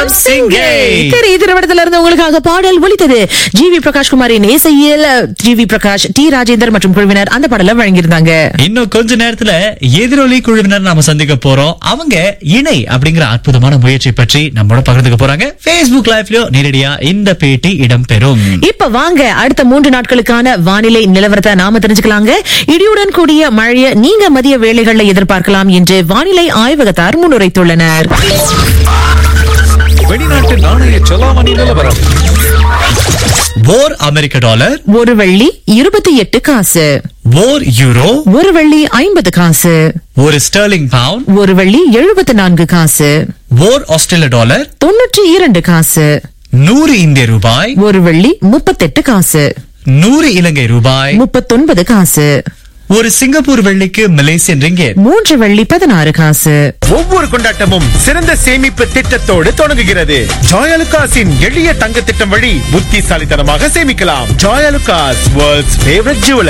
சிங்கே. சரி திரைப்படத்துல இருந்து உங்களுக்காக பாடல் ஒலித்தது ஜி வி பிரகாஷ் குமாரின் இசையில் G V Prakash T Rajender மற்றும் குழுவினர் அந்த பாடலை வழங்கியிருந்தாங்க இன்னும் கொஞ்ச நேரத்துல எதிரொலி குழுவினர் நாம சந்திக்க போறோம் அவங்க இணை அப்படிங்கிற அற்புதமான முயற்சி பற்றி நம்மளோட பகிர்ந்துக்க போறாங்க Facebook லைவ்லயோ நேரடியா இந்த பேட்டி இடம்பெறும் இப்ப வாங்க அடுத்த மூன்று நாட்களுக்கான வானிலை நிலவரத்தை நாம தெரிஞ்சுக்கலாங்க இடியுடன் கூடிய மழையை நீங்க மதிய வேளைகள்ல எதிர்பார்க்கலாம் என்று வானிலை ஆய்வகத்தார் முன்னுரைத்துள்ளனர் வெளிநாட்டு நாணய செலாவணி நிலவரம் ஓர் அமெரிக்க டாலர் ஒரு வெள்ளி இருபத்தி எட்டு காசு ஓர் யூரோ ஒரு வெள்ளி ஐம்பது காசு ஒரு ஸ்டெர்லிங் பவுண்ட் ஒரு வெள்ளி எழுபத்தி நான்கு காசு ஓர் ஆஸ்திரேலிய டாலர் தொன்னூற்றி இரண்டு காசு நூறு இந்திய ரூபாய் ஒரு வெள்ளி முப்பத்தெட்டு காசு நூறு இலங்கை ரூபாய் முப்பத்தொன்பது காசு ஒரு சிங்கப்பூர் வெள்ளிக்கு மலேசியன் ரிங்கெட் மூன்று வெள்ளி பதினாறு காசு ஒவ்வொரு கொண்டாட்டமும் சிறந்த சேமிப்பு திட்டத்தோடு தொடங்குகிறது ஜாயலுகாஸின் எளிய தங்க திட்டம் வழி புத்திசாலித்தனமாக சேமிக்கலாம் ஜாயலுகாஸ் வேர்ல்ட்ஸ் ஃபேவரட் ஜுவலர்